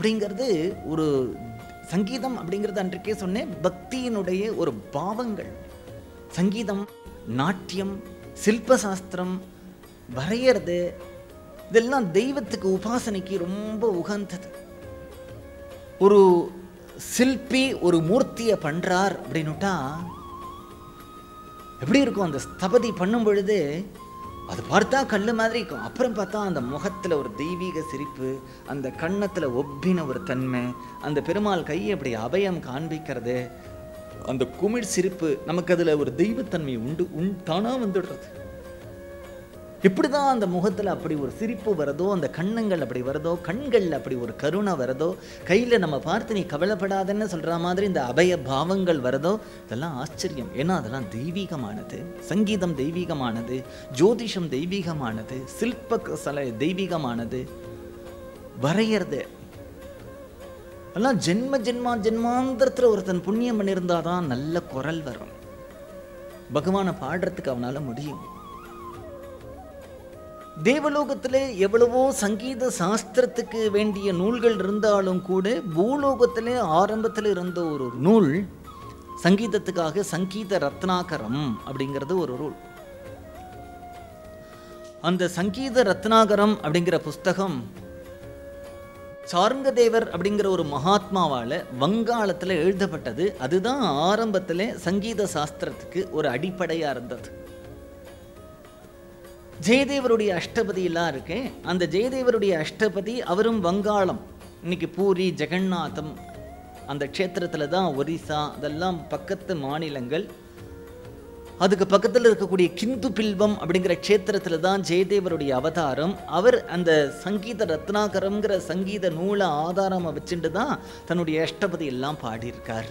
அப்படிங்கிறது ஒரு சங்கீதம் அப்படிங்கிறது அன்றைக்கே சொன்னேன் பக்தியினுடைய ஒரு பாவங்கள் சங்கீதம் நாட்டியம் சில்ப சாஸ்திரம் வரையறது இதெல்லாம் தெய்வத்துக்கு உபாசனைக்கு ரொம்ப உகந்தது ஒரு சிற்பி ஒரு மூர்த்தியை பண்றார் அப்படின்னுட்டா எப்படி இருக்கும் அந்த ஸ்தபதி பண்ணும் பொழுது அது பார்த்தா கல் மாதிரி இருக்கும் அப்புறம் பார்த்தா அந்த முகத்தில் ஒரு தெய்வீக சிரிப்பு அந்த கன்னத்தில் ஒப்பின ஒரு தன்மை அந்த பெருமாள் கையை அப்படி அபயம் காண்பிக்கிறது அந்த குமிழ் சிரிப்பு நமக்கு அதில் ஒரு தெய்வத்தன்மை உண்டு உன் தானாக வந்துடுறது எப்படிதான் அந்த முகத்தில் அப்படி ஒரு சிரிப்பு வருதோ அந்த கண்ணங்கள் அப்படி வருதோ கண்களில் அப்படி ஒரு கருணை வருதோ கையில் நம்ம பார்த்து நீ கவலைப்படாதன்னு சொல்கிற மாதிரி இந்த அபய பாவங்கள் வருதோ இதெல்லாம் ஆச்சரியம் ஏன்னா அதெல்லாம் தெய்வீகமானது சங்கீதம் தெய்வீகமானது ஜோதிஷம் தெய்வீகமானது சில்ப சல தெய்வீகமானது வரையறது எல்லாம் ஜென்ம ஜென்மா ஜென்மாந்திரத்தில் ஒருத்தன் புண்ணியம் பண்ணியிருந்தாதான் நல்ல குரல் வரும் பகவானை பாடுறதுக்கு அவனால முடியும் தேவலோகத்திலே எவ்வளவோ சங்கீத சாஸ்திரத்துக்கு வேண்டிய நூல்கள் இருந்தாலும் கூட பூலோகத்திலே ஆரம்பத்தில் இருந்த ஒரு நூல் சங்கீதத்துக்காக சங்கீத ரத்னாகரம் அப்படிங்கிறது ஒரு நூல் அந்த சங்கீத ரத்னாகரம் அப்படிங்கிற புஸ்தகம் சார்ங்கதேவர் அப்படிங்கிற ஒரு மகாத்மாவால வங்காளத்தில் எழுதப்பட்டது அதுதான் ஆரம்பத்தில் சங்கீத சாஸ்திரத்துக்கு ஒரு அடிப்படையா இருந்தது ஜெயதேவருடைய அஷ்டபதி எல்லாம் இருக்கு அந்த ஜெயதேவருடைய அஷ்டபதி அவரும் வங்காளம் இன்னைக்கு பூரி ஜெகநாதம் அந்த க்ஷேத்திரத்துல தான் ஒரிசா அதெல்லாம் பக்கத்து மாநிலங்கள் அதுக்கு பக்கத்தில் இருக்கக்கூடிய கிந்து பில்வம் அப்படிங்கிற க்ஷேத்திரத்துல தான் ஜெயதேவருடைய அவதாரம் அவர் அந்த சங்கீத ரத்னாகரம்ங்கிற சங்கீத நூலை ஆதாரமா வச்சுட்டு தான் தன்னுடைய அஷ்டபதி எல்லாம் பாடியிருக்கார்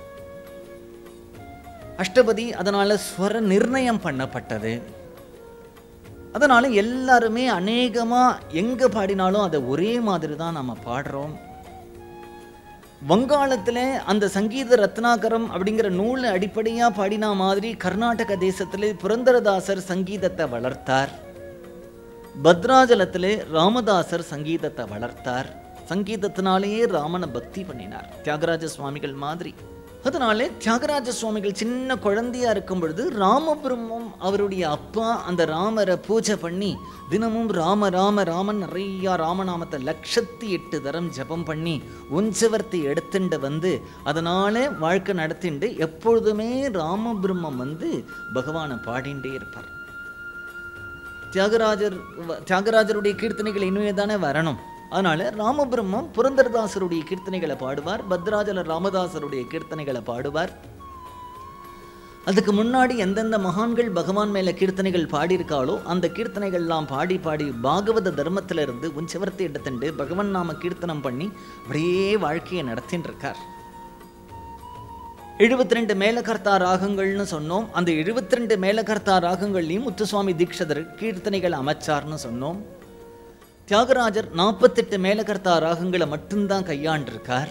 அஷ்டபதி அதனால ஸ்வர நிர்ணயம் பண்ணப்பட்டது அதனால எல்லாருமே அநேகமா எங்க பாடினாலும் அதை ஒரே மாதிரி தான் நம்ம பாடுறோம் வங்காளத்துல அந்த சங்கீத ரத்னாகரம் அப்படிங்கிற நூலை அடிப்படையா பாடினா மாதிரி கர்நாடக தேசத்திலே புரந்தரதாசர் சங்கீதத்தை வளர்த்தார் பத்ராஜலத்திலே ராமதாசர் சங்கீதத்தை வளர்த்தார் சங்கீதத்தினாலேயே ராமனை பக்தி பண்ணினார் தியாகராஜ சுவாமிகள் மாதிரி அதனாலே தியாகராஜ சுவாமிகள் சின்ன குழந்தையா இருக்கும் பொழுது ராமபிரம்மம் அவருடைய அப்பா அந்த ராமரை பூஜை பண்ணி தினமும் ராம ராம ராமன் நிறைய ராமநாமத்தை லட்சத்தி எட்டு தரம் ஜெபம் பண்ணி உஞ்சவர்த்தி எடுத்துட்டு வந்து அதனால வாழ்க்கை நடத்திண்டு எப்பொழுதுமே ராமபிரம்மம் வந்து பகவானை பாடிண்டே இருப்பார் தியாகராஜர் வ- தியாகராஜருடைய கீர்த்தனைகள் இனிமே தானே வரணும் அதனால ராமபிரம்மம் புரந்தரதாசருடைய கீர்த்தனைகளை பாடுவார் பத்ராஜல ராமதாசருடைய கீர்த்தனைகளை பாடுவார் அதுக்கு முன்னாடி எந்தெந்த மகான்கள் பகவான் மேல கீர்த்தனைகள் பாடியிருக்காளோ அந்த கீர்த்தனைகள்லாம் பாடி பாடி பாகவத தர்மத்துல இருந்து உஞ்சவர்த்தி எடுத்துட்டு பகவன் நாம கீர்த்தனம் பண்ணி அப்படியே வாழ்க்கையை நடத்தின்னு இருக்கார் எழுபத்தி ரெண்டு மேலகர்த்தா ராகங்கள்னு சொன்னோம் அந்த எழுபத்தி ரெண்டு மேலகர்த்தா ராகங்கள்லையும் முத்துசுவாமி தீக்ஷதர் கீர்த்தனைகள் அமைச்சார்னு சொன்னோம் தியாகராஜர் நாற்பத்தெட்டு மேலகர்த்தா ராகங்களை மட்டும்தான் கையாண்டிருக்கார்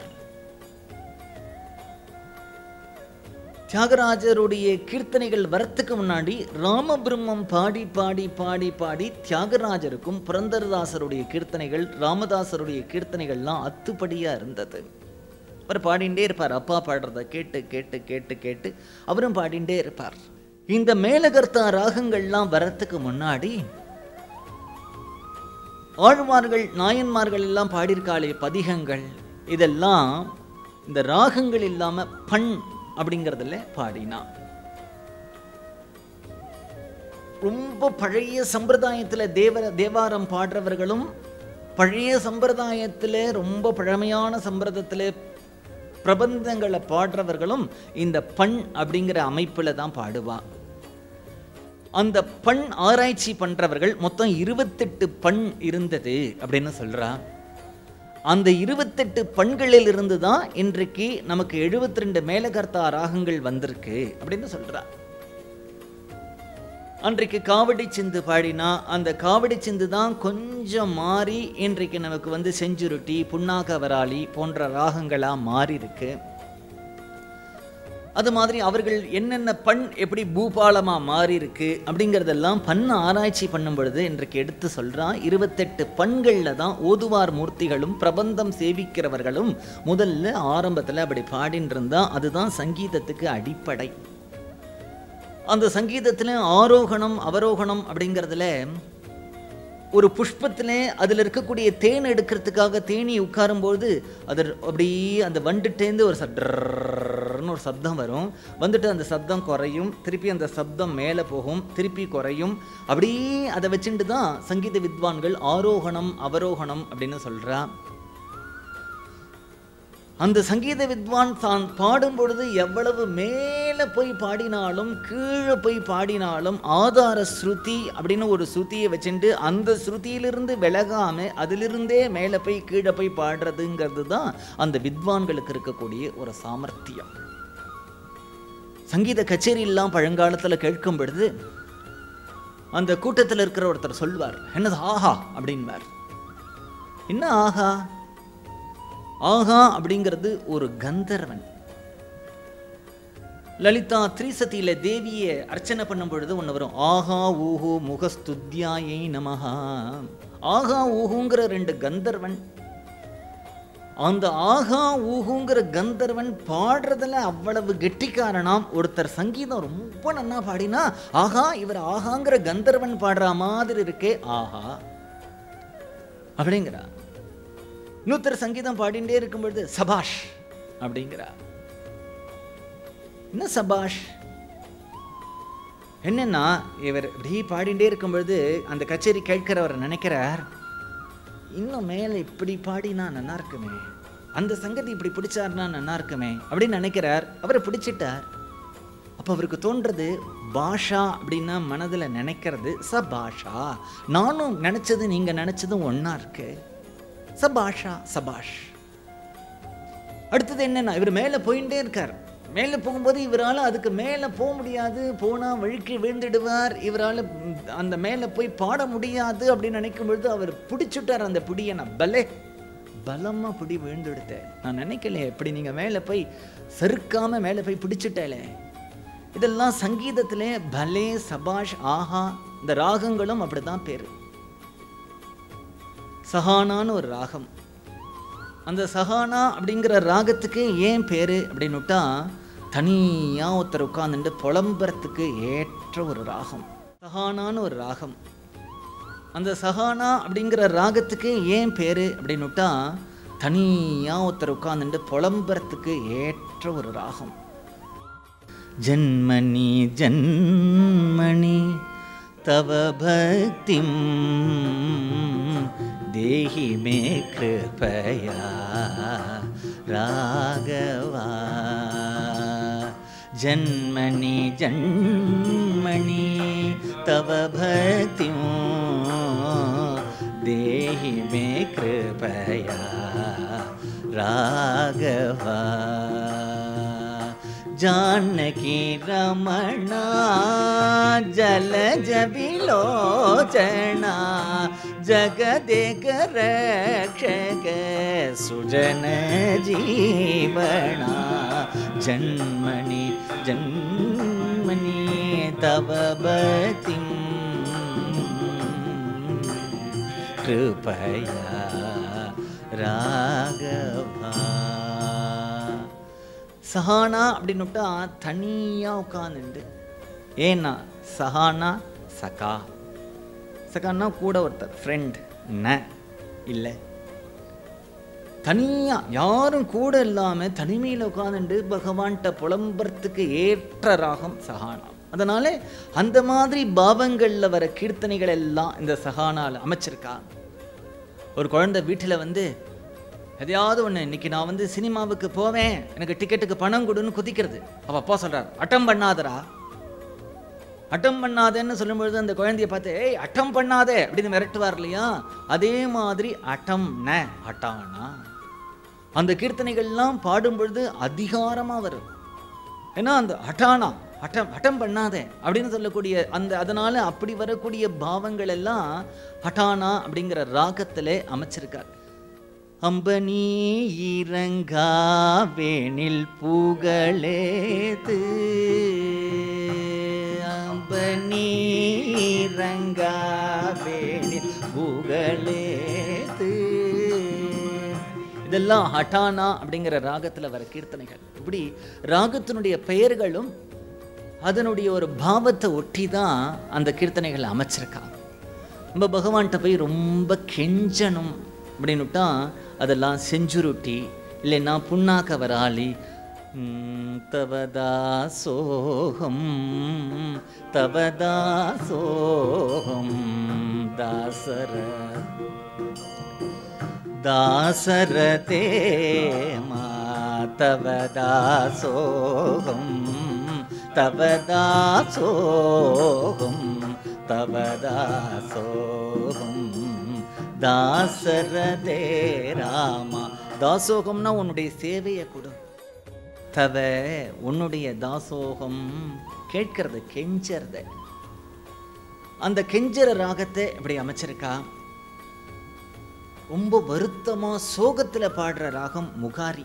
தியாகராஜருடைய கீர்த்தனைகள் வரத்துக்கு முன்னாடி ராமபிரம்மம் பாடி பாடி பாடி பாடி தியாகராஜருக்கும் புரந்தரதாசருடைய கீர்த்தனைகள் ராமதாசருடைய கீர்த்தனைகள்லாம் அத்துப்படியா இருந்தது அவர் பாடிண்டே இருப்பார் அப்பா பாடுறத கேட்டு கேட்டு கேட்டு கேட்டு அவரும் பாடிண்டே இருப்பார் இந்த மேலகர்த்தா ராகங்கள்லாம் வரத்துக்கு முன்னாடி ஆழ்வார்கள் நாயன்மார்கள் எல்லாம் பாடியிருக்காளே பதிகங்கள் இதெல்லாம் இந்த ராகங்கள் இல்லாம பண் அப்படிங்கிறதுல பாடினா ரொம்ப பழைய சம்பிரதாயத்துல தேவ தேவாரம் பாடுறவர்களும் பழைய சம்பிரதாயத்துல ரொம்ப பழமையான சம்பிரதத்துல பிரபந்தங்களை பாடுறவர்களும் இந்த பண் அப்படிங்கிற அமைப்புல தான் பாடுவா அந்த பண் ஆராய்ச்சி பண்றவர்கள் மொத்தம் இருபத்தெட்டு பண் இருந்தது அப்படின்னு சொல்றா அந்த இருபத்தெட்டு பண்களில் இருந்து தான் இன்றைக்கு நமக்கு 72 ரெண்டு மேலகர்த்தா ராகங்கள் வந்திருக்கு அப்படின்னு சொல்றா அன்றைக்கு காவடி சிந்து பாடினா அந்த காவடி சிந்து தான் கொஞ்சம் மாறி இன்றைக்கு நமக்கு வந்து செஞ்சுருட்டி புன்னாக வராளி போன்ற ராகங்களா மாறி இருக்கு அது மாதிரி அவர்கள் என்னென்ன பண் எப்படி பூபாலமாக மாறி இருக்கு அப்படிங்கிறதெல்லாம் பண்ண ஆராய்ச்சி பண்ணும் பொழுது இன்றைக்கு எடுத்து சொல்கிறான் இருபத்தெட்டு பண்களில் தான் ஓதுவார் மூர்த்திகளும் பிரபந்தம் சேவிக்கிறவர்களும் முதல்ல ஆரம்பத்தில் அப்படி பாடின்னு இருந்தா அதுதான் சங்கீதத்துக்கு அடிப்படை அந்த சங்கீதத்தில் ஆரோகணம் அவரோகணம் அப்படிங்கிறதுல ஒரு புஷ்பத்திலே அதில் இருக்கக்கூடிய தேன் எடுக்கிறதுக்காக தேனி உட்காரும்போது அது அப்படியே அந்த வண்டுட்டேந்து ஒரு சட்ரன்னு ஒரு சப்தம் வரும் வந்துட்டு அந்த சப்தம் குறையும் திருப்பி அந்த சப்தம் மேலே போகும் திருப்பி குறையும் அப்படியே அதை வச்சுட்டு தான் சங்கீத வித்வான்கள் ஆரோகணம் அவரோகணம் அப்படின்னு சொல்றா அந்த சங்கீத வித்வான் தான் பாடும் பொழுது எவ்வளவு மேலே போய் பாடினாலும் கீழே போய் பாடினாலும் ஆதார ஸ்ருதி அப்படின்னு ஒரு ஸ்ருதியை வச்சுட்டு அந்த ஸ்ருதியிலிருந்து விலகாம அதிலிருந்தே மேலே போய் கீழே போய் பாடுறதுங்கிறது தான் அந்த வித்வான்களுக்கு இருக்கக்கூடிய ஒரு சாமர்த்தியம் சங்கீத கச்சேரியெல்லாம் பழங்காலத்தில் கேட்கும் பொழுது அந்த கூட்டத்தில் இருக்கிற ஒருத்தர் சொல்வார் என்னது ஆஹா அப்படின்வார் என்ன ஆஹா ஆஹா அப்படிங்கிறது ஒரு கந்தர்வன் லலிதா த்ரீசதியில தேவியை அர்ச்சனை பண்ணும் பொழுது ஒன்று வரும் ஆஹா ஊஹு முகஸ்துத்யாயை நமஹா ஆஹா ஊஹுங்கிற ரெண்டு கந்தர்வன் அந்த ஆஹா ஊஹுங்கிற கந்தர்வன் பாடுறதுல அவ்வளவு கெட்டிக்காரனாம் ஒருத்தர் சங்கீதம் ரொம்ப நன்னா பாடினா ஆஹா இவர் ஆஹாங்கிற கந்தர்வன் பாடுற மாதிரி இருக்கே ஆஹா அப்படிங்கிறா இன்னொருத்தர் சங்கீதம் பாடிண்டே இருக்கும் பொழுது சபாஷ் அப்படிங்கிறா என்ன சபாஷ் என்னன்னா இவர் இப்படி பாடிண்டே இருக்கும் பொழுது அந்த கச்சேரி கேட்கிறவர் நினைக்கிறார் இன்னும் மேலே இப்படி பாடினா நல்லா இருக்குமே அந்த சங்கதி இப்படி பிடிச்சாருன்னா நல்லா இருக்குமே அப்படின்னு நினைக்கிறார் அவரை பிடிச்சிட்டார் அப்போ அவருக்கு தோன்றது பாஷா அப்படின்னா மனதில் நினைக்கிறது ச பாஷா நானும் நினச்சது நீங்கள் நினச்சதும் ஒன்றா இருக்கு சபாஷா சபாஷ் அடுத்தது என்னன்னா இவர் மேலே போயிட்டே இருக்கார் மேலே போகும்போது இவரால் அதுக்கு மேலே போக முடியாது போனால் வழுக்கி விழுந்துடுவார் இவரால் அந்த மேலே போய் பாட முடியாது அப்படின்னு நினைக்கும் பொழுது அவர் பிடிச்சுட்டார் அந்த பிடியை நான் பலே பலமாக பிடி விழுந்துடுத்தேன் நான் நினைக்கலையே இப்படி நீங்கள் மேலே போய் செருக்காமல் மேலே போய் பிடிச்சிட்டேலே இதெல்லாம் சங்கீதத்திலே பலே சபாஷ் ஆஹா இந்த ராகங்களும் அப்படிதான் பேர் சஹானான்னு ஒரு ராகம் அந்த சஹானா அப்படிங்கிற ராகத்துக்கு ஏன் பேர் அப்படின்னுட்டா தனியாக ஒருத்தர் உட்காந்துட்டு புலம்புறத்துக்கு ஏற்ற ஒரு ராகம் சஹானான்னு ஒரு ராகம் அந்த சஹானா அப்படிங்கிற ராகத்துக்கு ஏன் பேர் அப்படின்னுட்டா தனியாக ஒருத்தர் உட்காந்துட்டு புலம்புறத்துக்கு ஏற்ற ஒரு ராகம் ஜன்மணி ஜன்மணி तव भक्तिं देहि मे कृपया राघवा जन्मनि जन्मणि तव भक्तिं देहि मे कृपया राघवा जानकी रमणा जलज विलोचना जगदेक रक्षक सुजन जीवना जन्मनि जन्मनि तव बतिं कृपया राघवा சஹானா அப்படின்னுட்டா தனியாக உட்காந்துண்டு ஏன்னா சஹானா சகா சகான்னா கூட ஒருத்தர் ஃப்ரெண்ட் ந இல்லை தனியாக யாரும் கூட இல்லாமல் தனிமையில் உட்காந்துண்டு பகவான்கிட்ட புலம்புறதுக்கு ஏற்ற ராகம் சஹானா அதனால அந்த மாதிரி பாவங்களில் வர கீர்த்தனைகள் எல்லாம் இந்த சஹானால அமைச்சிருக்கா ஒரு குழந்தை வீட்டில் வந்து எதையாவது ஒன்று இன்னைக்கு நான் வந்து சினிமாவுக்கு போவேன் எனக்கு டிக்கெட்டுக்கு பணம் கொடுன்னு குதிக்கிறது அவள் அப்பா சொல்கிறார் அட்டம் பண்ணாதடா அட்டம் பண்ணாதேன்னு சொல்லும்பொழுது அந்த குழந்தைய பார்த்து ஏய் அட்டம் பண்ணாதே அப்படின்னு மிரட்டுவார் இல்லையா அதே மாதிரி அட்டம் ந அட்டானா அந்த கீர்த்தனைகள்லாம் பாடும் பொழுது அதிகாரமாக வரும் ஏன்னா அந்த அட்டானா அட்டம் அட்டம் பண்ணாதே அப்படின்னு சொல்லக்கூடிய அந்த அதனால அப்படி வரக்கூடிய பாவங்கள் எல்லாம் ஹட்டானா அப்படிங்கிற ராகத்திலே அமைச்சிருக்கார் அம்பனி இறங்காவேனில் புகழேது அம்பனி இறங்காவேனில் புகழேது இதெல்லாம் ஹட்டானா அப்படிங்கிற ராகத்துல வர கீர்த்தனைகள் இப்படி ராகத்தினுடைய பெயர்களும் அதனுடைய ஒரு பாவத்தை ஒட்டி தான் அந்த கீர்த்தனைகள் அமைச்சிருக்காங்க நம்ம பகவான்கிட்ட போய் ரொம்ப கெஞ்சணும் அப்படின்னுட்டா அதெல்லாம் செஞ்சுருட்டி இல்லைன்னா புண்ணாக்க வராளி ம், தவதாசோகம் தவதாசோகம் தாசர दासरते मातव दासोऽहं तव दासोऽहं तव दासोऽहं தாசரதே ராமா தாசோகம்னா உன்னுடைய சேவையை கொடு தவ உன்னுடைய தாசோகம் கேட்கறது கெஞ்சறது அந்த கெஞ்சற ராகத்தை இப்படி அமைச்சிருக்கா ரொம்ப வருத்தமா சோகத்துல பாடுற ராகம் முகாரி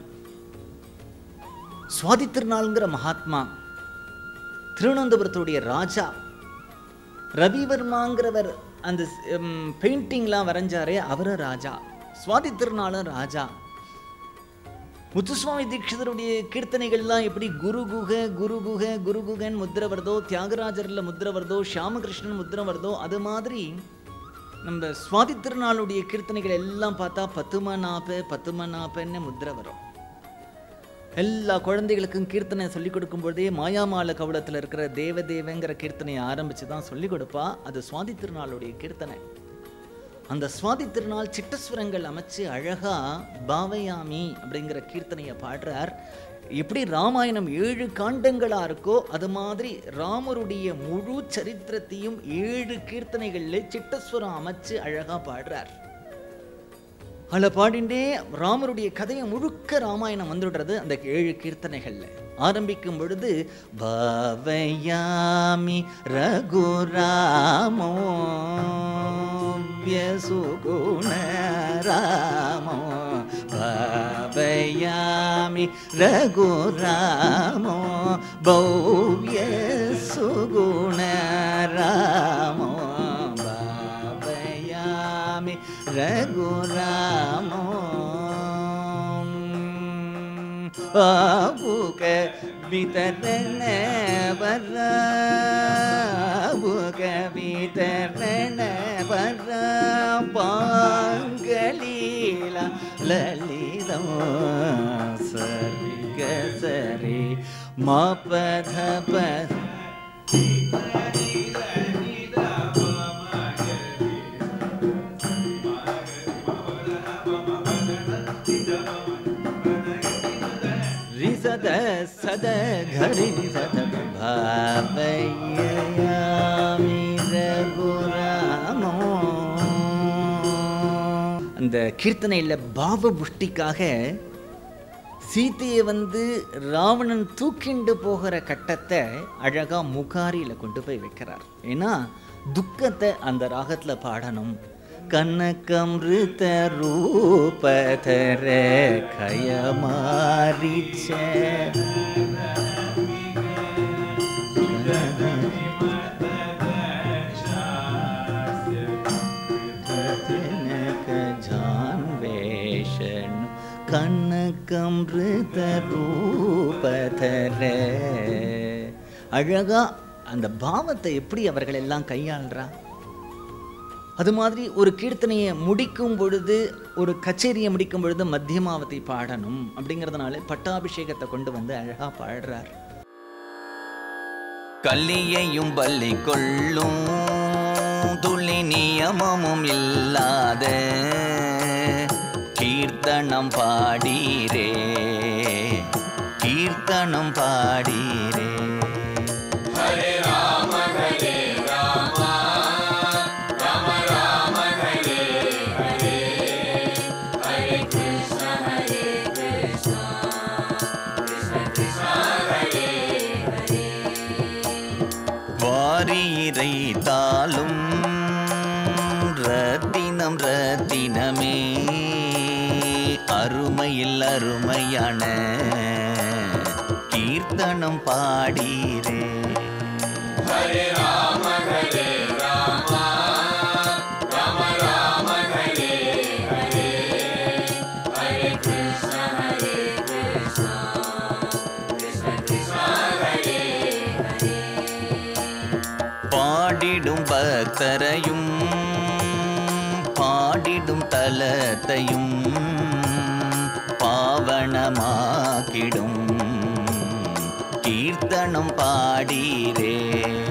சுவாதி திருநாள்ங்கிற மகாத்மா திருவனந்தபுரத்துடைய ராஜா ரவிவர்மாங்கிறவர் அந்த பெயிண்டிங்லாம் வரைஞ்சாரே அவரும் ராஜா சுவாதி திருநாளும் ராஜா முத்துசுவாமி தீட்சிதருடைய கீர்த்தனைகள்லாம் எப்படி குரு குக குரு குக குரு குகன் முத்திரை வருதோ தியாகராஜர்ல முத்திரை வருதோ ஷியாமகிருஷ்ணன் முத்திரை வருதோ அது மாதிரி நம்ம சுவாதி திருநாளுடைய கீர்த்தனைகள் எல்லாம் பார்த்தா பத்தும நாப்ப பத்தும நாப்பன்னு முத்திரை வரும் எல்லா குழந்தைகளுக்கும் கீர்த்தனை சொல்லிக் கொடுக்கும் பொழுதே மாயாமால கவலத்தில் இருக்கிற தேவதேவங்கிற கீர்த்தனையை ஆரம்பித்து தான் சொல்லிக் கொடுப்பா அது சுவாதி திருநாளுடைய கீர்த்தனை அந்த சுவாதி திருநாள் சிட்டஸ்வரங்கள் அமைச்சு அழகா பாவயாமி அப்படிங்கிற கீர்த்தனையை பாடுறார் எப்படி ராமாயணம் ஏழு காண்டங்களா இருக்கோ அது மாதிரி ராமருடைய முழு சரித்திரத்தையும் ஏழு கீர்த்தனைகள்ல சிட்டஸ்வரம் அமைச்சு அழகா பாடுறார் அதில் பாடிண்டே ராமருடைய கதையை முழுக்க ராமாயணம் வந்துடுறது அந்த ஏழு கீர்த்தனைகள்ல ஆரம்பிக்கும் பொழுது பாவயாமி ரகுராமோ வியசுகுண ராமோ பாவயாமி ரகுராமோ பௌவ்ய சுகுண ராமோ பாவயாமி ரகுராமோ ஆபுக விதரண வர ஆபுக விதரண வர பாங்கலீல லலிதம் சரி கசரி மாபதப ரிசத சத கரி சத பாவயாமி ரகுராமோ அந்த கீர்த்தனையில் பாவ புஷ்டிக்காக சீதையை வந்து ராவணன் தூக்கிண்டு போகிற கட்டத்தை அழகா முகாரியில் கொண்டு போய் வைக்கிறார் ஏன்னா துக்கத்தை அந்த ராகத்துல பாடணும் கனகமிருத ரூபதர கயமாரிச்ச ஜான்வேஷன் கனகமிருத ரூபதர அழகா அந்த பாவத்தை எப்படி அவர்கள் எல்லாம் கையாள்றா அது மாதிரி ஒரு கீர்த்தனையை முடிக்கும் பொழுது ஒரு கச்சேரியை முடிக்கும் பொழுது மத்தியமாவத்தை பாடணும் அப்படிங்கிறதுனால பட்டாபிஷேகத்தை கொண்டு வந்து அழகா பாடுறார் கல்லியையும் பள்ளி கொள்ளும் துளி நியமமும் இல்லாத கீர்த்தனம் பாடீரே கீர்த்தனம் பாடீரே வாரியிரை தாளும் ரத்தினம் ரத்தினமே அருமையான கீர்த்தனம் பாடீரே பாடிடும் பக்தரையும் பாடிடும் தலத்தையும் பாவனமாக்கிடும் கீர்த்தனம் பாடீரே